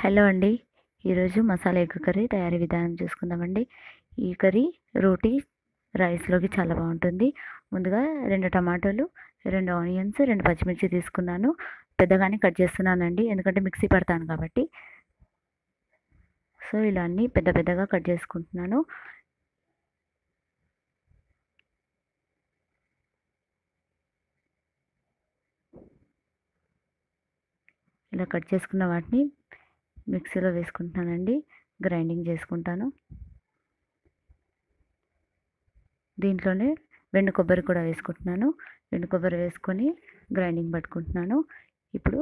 hello అండి ఈరోజు masala egg curry తయారీ విధానం చూసుకుందామండి ఈ కర్రీ రోటీ రైస్లోకి చాలా బాగుంటుంది ముందుగా రెండు టమాటోలు రెండు ఆనియన్స్ రెండు పచ్చిమిర్చి తీసుకున్నాను పెద్దగానే కట్ చేస్తున్నానండి ఎందుకంటే మిక్సీ పడతాను కాబట్టి సో ఇలా అన్నీ పెద్ద పెద్దగా కట్ చేసుకుంటున్నాను ఇలా కట్ చేసుకున్న వాటిని మిక్సీలో వేసుకుంటున్నానండి గ్రైండింగ్ చేసుకుంటాను దీంట్లోనే వెండు కొబ్బరి కూడా వేసుకుంటున్నాను వెండు కొబ్బరి వేసుకొని గ్రైండింగ్ పట్టుకుంటున్నాను ఇప్పుడు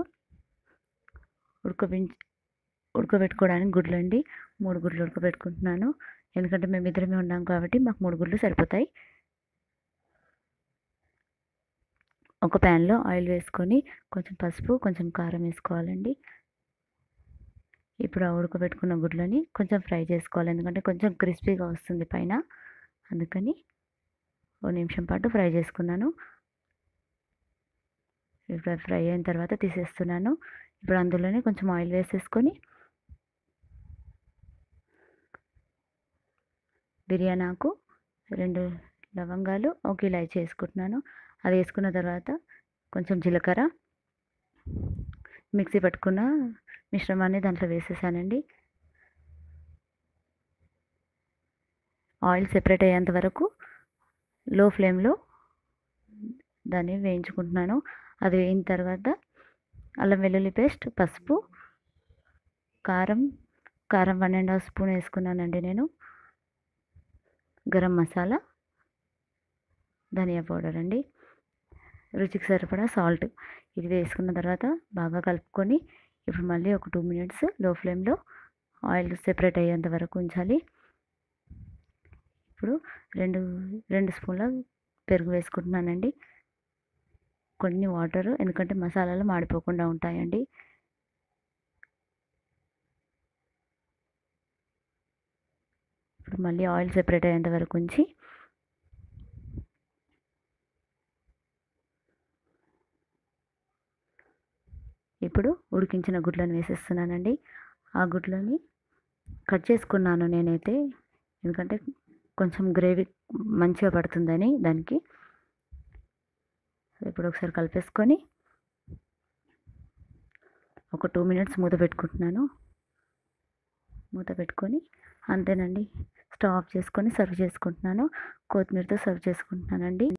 ఉడకబె ఉడకబెట్టుకోవడానికి గుడ్లు అండి మూడు గుడ్లు ఉడకబెట్టుకుంటున్నాను ఎందుకంటే మేము ఇద్దరమే ఉన్నాం కాబట్టి మాకు మూడు గుడ్లు సరిపోతాయి ఒక ప్యాన్లో ఆయిల్ వేసుకొని కొంచెం పసుపు కొంచెం కారం వేసుకోవాలండి ఇప్పుడు ఆ ఉడకబెట్టుకున్న గుడ్లని కొంచెం ఫ్రై చేసుకోవాలి ఎందుకంటే కొంచెం క్రిస్పీగా వస్తుంది పైన అందుకని ఓ నిమిషం పాటు ఫ్రై చేసుకున్నాను ఇప్పుడు ఫ్రై అయిన తర్వాత తీసేస్తున్నాను ఇప్పుడు అందులోనే కొంచెం ఆయిల్ వేసేసుకొని బిర్యానీ ఆకు రెండు లవంగాలు ఒక ఇలాచి వేసుకుంటున్నాను అది వేసుకున్న తర్వాత కొంచెం జీలకర్ర మిక్సీ పట్టుకున్న మిశ్రమాన్ని దాంట్లో వేసేసానండి ఆయిల్ సెపరేట్ అయ్యేంత వరకు లో ఫ్లేమ్లో దాన్ని వేయించుకుంటున్నాను అది వేయిన తర్వాత అల్లం వెల్లుల్లి పేస్ట్ పసుపు కారం కారం వన్ అండ్ హాఫ్ స్పూన్ వేసుకున్నానండి నేను గరం మసాలా ధనియా పౌడర్ అండి రుచికి సరిపడా సాల్ట్ ఇది వేసుకున్న తర్వాత బాగా కలుపుకొని ఇప్పుడు మళ్ళీ ఒక టూ మినిట్స్ లో ఫ్లేమ్లో ఆయిల్ సెపరేట్ అయ్యేంత వరకు ఉంచాలి ఇప్పుడు రెండు రెండు స్పూన్ల పెరుగు వేసుకుంటున్నానండి కొన్ని వాటర్ ఎందుకంటే మసాలాలు మాడిపోకుండా ఉంటాయండి ఇప్పుడు మళ్ళీ ఆయిల్ సెపరేట్ అయ్యేంత వరకు ఉంచి ఇప్పుడు ఉడికించిన గుడ్లను వేసేస్తున్నానండి ఆ గుడ్లని కట్ చేసుకున్నాను నేనైతే ఎందుకంటే కొంచెం గ్రేవీ మంచిగా పడుతుందని దానికి ఇప్పుడు ఒకసారి కలిపేసుకొని ఒక టూ మినిట్స్ మూత పెట్టుకుంటున్నాను మూత పెట్టుకొని అంతేనండి స్టవ్ ఆఫ్ చేసుకొని సర్వ్ చేసుకుంటున్నాను కొత్తిమీరతో సర్వ్ చేసుకుంటున్నానండి